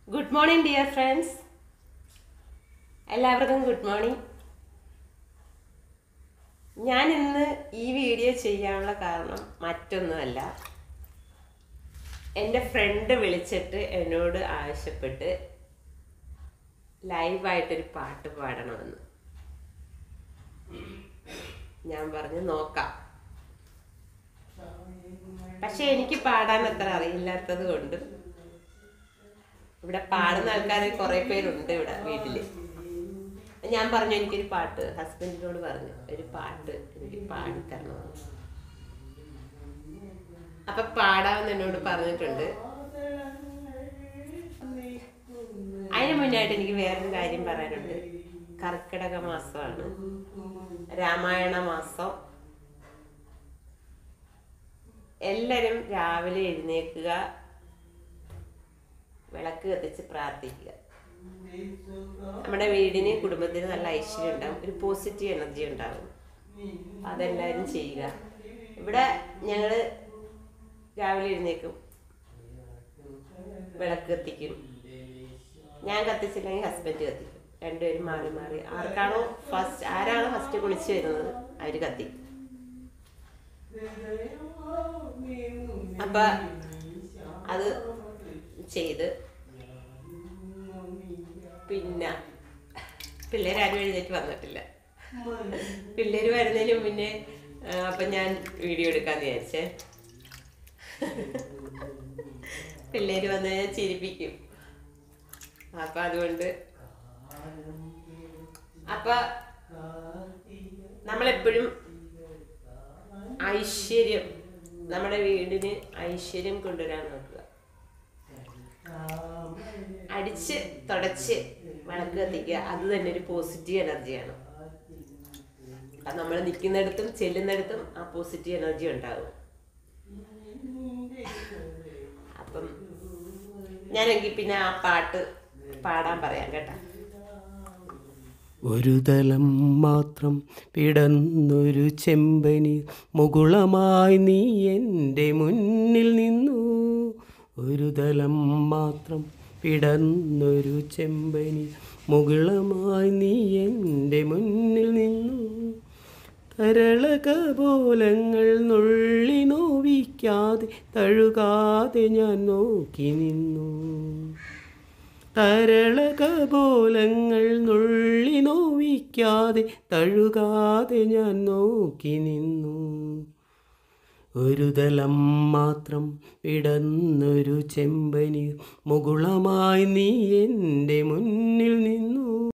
good morning dear friends എല്ലാവർക്കും good morning ഞാൻ ഇന്ന് ഈ വീഡിയോ ചെയ്യാനുള്ള കാരണം മറ്റൊന്നുമല്ല എൻ്റെ ഫ്രണ്ട് വിളിച്ചിട്ട് എന്നോട് ആവശ്യപ്പെട്ട് ലൈവായിട്ടൊരു പാട്ട് പാടണമെന്ന് ഞാൻ പറഞ്ഞു നോക്കാം പക്ഷെ എനിക്ക് പാടാൻ അത്ര അറിയില്ലാത്തത് കൊണ്ട് ഇവിടെ പാടുന്ന ആൾക്കാർ കുറെ പേരുണ്ട് ഇവിടെ വീട്ടില് ഞാൻ പറഞ്ഞു എനിക്കൊരു പാട്ട് ഹസ്ബൻഡിനോട് പറഞ്ഞു ഒരു പാട്ട് എനിക്ക് പാടിത്തരണമെന്ന് അപ്പൊ പാടാമെന്ന് എന്നോട് പറഞ്ഞിട്ടുണ്ട് അതിന് മുന്നായിട്ട് എനിക്ക് വേറൊരു കാര്യം പറയാനുണ്ട് കർക്കിടക മാസമാണ് രാമായണ മാസം എല്ലാവരും രാവിലെ എഴുന്നേൽക്കുക വിളക്ക് കത്തിച്ച് പ്രാർത്ഥിക്കുക നമ്മുടെ വീടിന് കുടുംബത്തിന് നല്ല ഐശ്വര്യം ഉണ്ടാവും ഒരു പോസിറ്റീവ് എനർജി ഉണ്ടാവും അതെല്ലാവരും ചെയ്യുക ഇവിടെ ഞങ്ങൾ രാവിലെ എഴുന്നേക്കും വിളക്ക് കത്തിക്കും ഞാൻ കത്തിച്ചില്ലെങ്കിൽ ഹസ്ബൻഡ് കത്തിക്കും രണ്ടുപേരും മാറി മാറി ആർക്കാണോ ഫസ്റ്റ് ആരാണോ ഫസ്റ്റ് കുളിച്ച് വരുന്നത് അവർ കത്തിക്കും അപ്പൊ അത് ചെയ്ത് പിന്നെ പിള്ളേരാരും എഴുന്നേറ്റ് വന്നിട്ടില്ല പിള്ളേര് വരുന്നതിന് മുന്നേ ആ, അപ്പൊ ഞാൻ വീഡിയോ എടുക്കാന്ന് വിചാരിച്ചേ പിള്ളേര് വന്നു കഴിഞ്ഞാൽ ചിരിപ്പിക്കും അപ്പൊ അതുകൊണ്ട് അപ്പൊ നമ്മളെപ്പോഴും ഐശ്വര്യം നമ്മുടെ വീടിന് ഐശ്വര്യം കൊണ്ടുവരാൻ നോക്കുക അടിച്ച് തുടച്ച് വിളക്ക് കത്തിക്കുക അത് തന്നെ ഒരു പോസിറ്റീവ് എനർജിയാണ് അത് നമ്മൾ നിൽക്കുന്നിടത്തും ചെല്ലുന്നിടത്തും ആ പോസിറ്റീവ് എനർജി ഉണ്ടാകും അപ്പം ഞാനെങ്കിൽ പിന്നെ ആ പാട്ട് പാടാൻ പറയാം കേട്ടോ ഒരു തലം മാത്രം പിടന്നൊരു ചെമ്പനി മുകുളമായി നീ എൻ്റെ മുന്നിൽ നിന്നു ഒരു തലം മാത്രം പിടന്നൊരു ചെമ്പനി മുകുളമായി നീ എൻ്റെ മുന്നിൽ നിന്നു തരളകപോലങ്ങൾ നുള്ളി നോവിക്കാതെ തഴുകാതെ ഞാൻ നോക്കി നിന്നു തരളകപോലങ്ങൾ നുള്ളി നോവിക്കാതെ തഴുകാതെ ഞാൻ നോക്കി നിന്നു ഒരു തലം മാത്രം പിടന്നൊരു ചെമ്പനീർ മുകുളമായി നീ എൻ്റെ മുന്നിൽ